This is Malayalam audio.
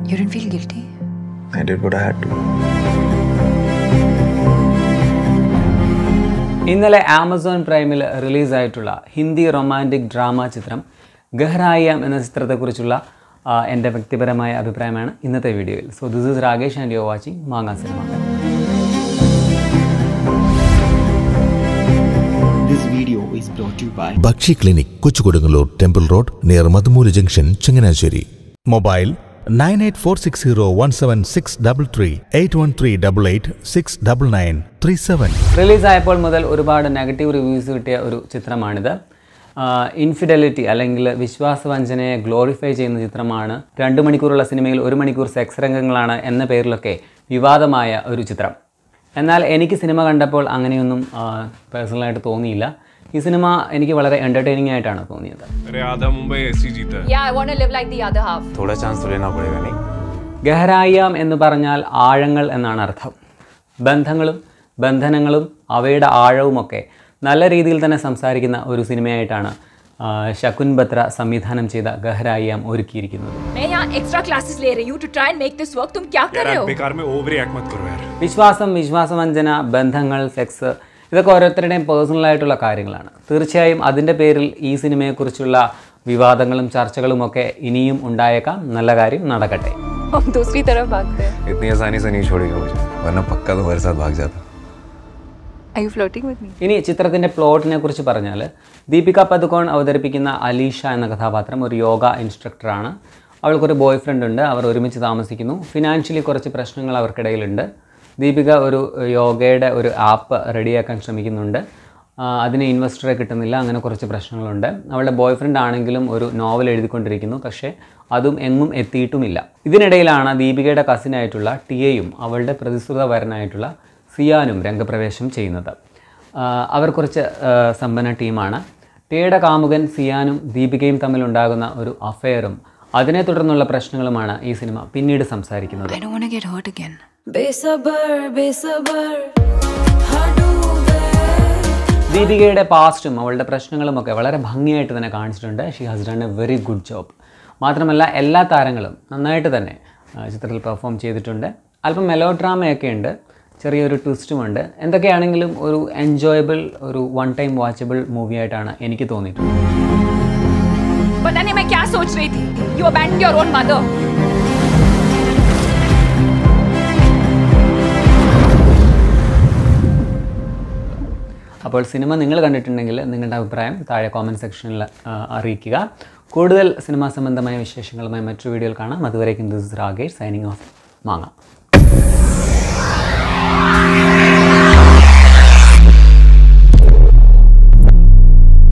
You didn't feel guilty? I did what I had to. ഇന്നലെ ആമസോൺ പ്രൈമിൽ റിലീസായിട്ടുള്ള ഹിന്ദി റൊമാൻറ്റിക് ഡ്രാമ ചിത്രം ഗഹ്റായാം എന്ന ചിത്രത്തെക്കുറിച്ചുള്ള ആ, എൻ്റെ വ്യക്തിപരമായ അഭിപ്രായമാണ് ഇന്നത്തെ വീഡിയോയിൽ so this is Rakesh and you watching മാങ്ങാ സിനിമ This video is brought to you by ഭക്ഷി clinic Kochukodungallur temple road near Madhumoola junction Changanassery mobile nine eight four six zero one seven six double three eight one three double eight six double nine three seven റിലീസായപ്പോൾ മുതൽ ഒരുപാട് നെഗറ്റീവ് റിവ്യൂസ് കിട്ടിയ ഒരു ചിത്രമാണിത് ഇൻഫിഡലിറ്റി അല്ലെങ്കിൽ വിശ്വാസവഞ്ചനയെ ഗ്ലോറിഫൈ ചെയ്യുന്ന ചിത്രമാണ് രണ്ട് മണിക്കൂറുള്ള സിനിമയിൽ ഒരു മണിക്കൂർ സെക്സ് രംഗങ്ങളാണ് എന്ന പേരിലൊക്കെ വിവാദമായ ഒരു ചിത്രം എന്നാൽ എനിക്ക് സിനിമ കണ്ടപ്പോൾ അങ്ങനെയൊന്നും പേഴ്സണലായിട്ട് തോന്നിയില്ല ഈ സിനിമ എനിക്ക് വളരെ എൻ്റർടൈനിങ് ആയിട്ടാണ് തോന്നിയത് अरे आधा मुंबई ऐसी जीता है Yeah, I want to live like the other half. थोड़ा चांस तो लेना पड़ेगा नहीं ഗഹരായാം എന്ന് പറഞ്ഞാൽ ആഴങ്ങൾ എന്നാണ് അർത്ഥം ബന്ധങ്ങളും ബന്ധനങ്ങളും അവയുടെ ആഴവുമൊക്കെ നല്ല രീതിയിൽ തന്നെ സംസാരിക്കുന്ന ഒരു സിനിമയായിട്ടാണ് ആ, ശകുൻ ബത്ര സംവിധാനം ചെയ്ത ഗഹരായാം ഒരുക്കിയിരിക്കുന്നത് मैं यहाँ एक्स्ट्रा क्लासेस ले रही हूँ to try and make this work. तुम क्या कर यार रहे आप हो? बेकार में ओवर रिएक्ट मत करो यार വിശ്വാസം വിശ്വാസവഞ്ചന ബന്ധങ്ങൾ സെക്സ് ഇതൊക്കെ ഓരോരുത്തരുടെയും പേഴ്സണലായിട്ടുള്ള കാര്യങ്ങളാണ് തീർച്ചയായും അതിൻ്റെ പേരിൽ ഈ സിനിമയെക്കുറിച്ചുള്ള വിവാദങ്ങളും ചർച്ചകളും ഒക്കെ ഇനിയും ഉണ്ടായേക്കാം നല്ല കാര്യം നടക്കട്ടെ हम दूसरी तरफ भागते हैं. इतनी आसानी से नहीं छोड़ेगा मुझे वरना पक्का तो मेरे साथ भाग जाता Are you flirting with me? ഇനി ചിത്രത്തിൻ്റെ പ്ലോട്ടിനെ കുറിച്ച് പറഞ്ഞാൽ ദീപിക പദുക്കോൺ അവതരിപ്പിക്കുന്ന അലീഷ എന്ന കഥാപാത്രം ഒരു യോഗ ഇൻസ്ട്രക്ടറാണ് അവൾക്കൊരു ബോയ് ഫ്രണ്ട് ഉണ്ട് അവർ ഒരുമിച്ച് താമസിക്കുന്നു ഫിനാൻഷ്യലി കുറച്ച് പ്രശ്നങ്ങൾ അവർക്കിടയിലുണ്ട് ദീപിക ഒരു യോഗയുടെ ഒരു ആപ്പ് റെഡിയാക്കാൻ ശ്രമിക്കുന്നുണ്ട് ആ, അതിന് ഇൻവെസ്റ്ററെ കിട്ടുന്നില്ല അങ്ങനെ കുറച്ച് പ്രശ്നങ്ങളുണ്ട് അവളുടെ ബോയ് ഫ്രണ്ട് ആണെങ്കിലും ഒരു നോവൽ എഴുതിക്കൊണ്ടിരിക്കുന്നു പക്ഷേ അതും എങ്ങും എത്തിയിട്ടുമില്ല ഇതിനിടയിലാണ് ദീപികയുടെ കസിനായിട്ടുള്ള ടിയയും അവളുടെ പ്രതിശ്രുത വരനായിട്ടുള്ള സിയാനും രംഗപ്രവേശം ചെയ്യുന്നത് ആ, അവർ കുറച്ച് ആ, സമ്പന്ന ടീമാണ് ടിയയുടെ കാമുകൻ സിയാനും ദീപികയും തമ്മിലുണ്ടാകുന്ന ഒരു അഫെയറും അതിനെ തുടർന്നുള്ള പ്രശ്നങ്ങളുമാണ് ഈ സിനിമ പിന്നീട് സംസാരിക്കുന്നത് I don't want to get hurt again. बेसबर बेसबर हाँ डूबे ദീപികയുടെ പാസ്റ്റും അവളുടെ പ്രശ്നങ്ങളുമൊക്കെ വളരെ ഭംഗിയായിട്ട് തന്നെ കാണിച്ചിട്ടുണ്ട് she has done a very good job മാത്രമല്ല എല്ലാ താരങ്ങളും നന്നായിട്ട് തന്നെ ആ, ചിത്രത്തിൽ പെർഫോം ചെയ്തിട്ടുണ്ട് അല്പം മെലോ ഡ്രാമയൊക്കെ ഉണ്ട് ചെറിയൊരു ട്വിസ്റ്റുമുണ്ട് എന്തൊക്കെയാണെങ്കിലും ഒരു എൻജോയബിൾ ഒരു വൺ ടൈം വാച്ചബിൾ മൂവി ആയിട്ടാണ് എനിക്ക് തോന്നിയിട്ടുള്ളത് पता नहीं मैं क्या सोच रही थी. You abandoned your own mother. അപ്പോൾ സിനിമ നിങ്ങൾ കണ്ടിട്ടുണ്ടെങ്കിൽ നിങ്ങളുടെ അഭിപ്രായം താഴെ കോമൻറ്റ് സെക്ഷനിൽ അറിയിക്കുക കൂടുതൽ സിനിമാ സംബന്ധമായ വിശേഷങ്ങളുമായി മറ്റൊരു വീഡിയോയിൽ കാണാം അതുവരേക്കും ദിസ് രാഗേഷ് സൈനിങ് ഓഫ് മാങ്ങ